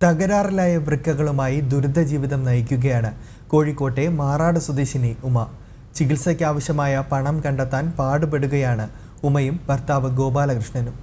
തകരാറിലായ വൃക്കകളുമായി ദുരിത ജീവിതം നയിക്കുകയാണ് കോഴിക്കോട്ടെ മാറാട് സ്വദേശിനി ഉമ ചികിത്സയ്ക്ക് ആവശ്യമായ പണം കണ്ടെത്താൻ പാടുപെടുകയാണ് ഉമയും ഭർത്താവ് ഗോപാലകൃഷ്ണനും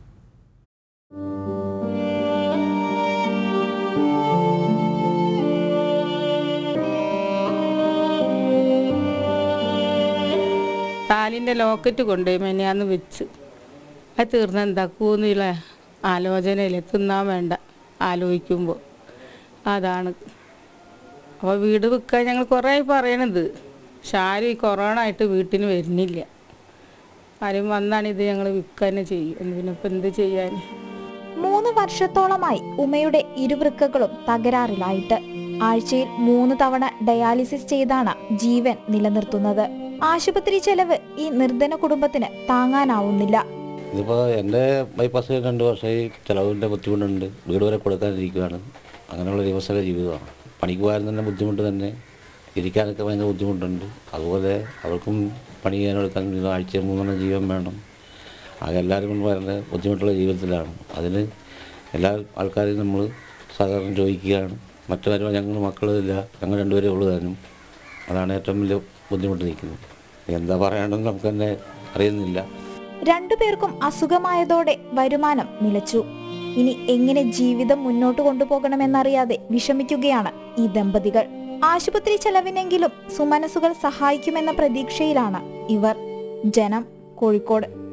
താലിൻ്റെ ലോക്കറ്റ് കൊണ്ടുപോയി മെനിയാന്ന് വെച്ച് അത് തീർന്ന് എന്താക്കൂന്നുള്ള ആലോചനയില്ല തിന്നാൻ വേണ്ട ആലോചിക്കുമ്പോൾ അതാണ് അപ്പോൾ വീട് വിൽക്കാൻ ഞങ്ങൾ കുറേ ആയി പറയണത് പക്ഷെ ആരും ഈ കൊറോണ ആയിട്ട് വീട്ടിന് വരുന്നില്ല ആരും വന്നാണ് ഇത് ഞങ്ങൾ വിൽക്കുക തന്നെ ചെയ്യും പിന്നെ ഇപ്പം എന്ത് ചെയ്യാൻ മൂന്ന് വർഷത്തോളമായി ഉമയുടെ ഇരുവൃക്കകളും തകരാറിലായിട്ട് ആഴ്ചയിൽ മൂന്ന് തവണ ഡയാലിസിസ് ചെയ്താണ് ജീവൻ നിലനിർത്തുന്നത് ആശുപത്രി ചെലവ് ഈ നിർധന കുടുംബത്തിന് താങ്ങാനാവുന്നില്ല ഇതിപ്പോൾ എൻ്റെ ബൈപ്പാസ് കഴിഞ്ഞ് രണ്ട് വർഷമായി ചിലവിൻ്റെ ബുദ്ധിമുട്ടുണ്ട് വീട് വരെ കൊടുക്കാനിരിക്കുകയാണ് അങ്ങനെയുള്ള ദിവസത്തെ ജീവിതമാണ് പണിക്ക് പോകാൻ തന്നെ ബുദ്ധിമുട്ട് തന്നെ ഇരിക്കാനൊക്കെ ഭയങ്കര ബുദ്ധിമുട്ടുണ്ട് അതുപോലെ അവർക്കും പണി ചെയ്യാനെടുക്കാൻ ഇത് ആഴ്ച മൂന്നെണ്ണം ജീവൻ വേണം ആകെ എല്ലാവരും കൊണ്ട് വളരെ ബുദ്ധിമുട്ടുള്ള ജീവിതത്തിലാണ് അതിന് എല്ലാ ആൾക്കാരെയും നമ്മൾ സഹകരണം ചോദിക്കുകയാണ് മറ്റു ഞങ്ങൾ മക്കളില്ല ഞങ്ങൾ രണ്ടുപേരേ ഉള്ളു താനും അതാണ് ഏറ്റവും വലിയ ബുദ്ധിമുട്ട് നിൽക്കുന്നത് എന്താ പറയണമെന്ന് നമുക്ക് തന്നെ അറിയുന്നില്ല രണ്ടുപേർക്കും അസുഖമായതോടെ വരുമാനം നിലച്ചു ഇനി എങ്ങനെ ജീവിതം മുന്നോട്ട് കൊണ്ടുപോകണമെന്നറിയാതെ വിഷമിക്കുകയാണ് ഈ ദമ്പതികൾ ആശുപത്രി ചെലവിനെങ്കിലും സുമനസുകൾ സഹായിക്കുമെന്ന പ്രതീക്ഷയിലാണ് ഇവർ ജനം കോഴിക്കോട്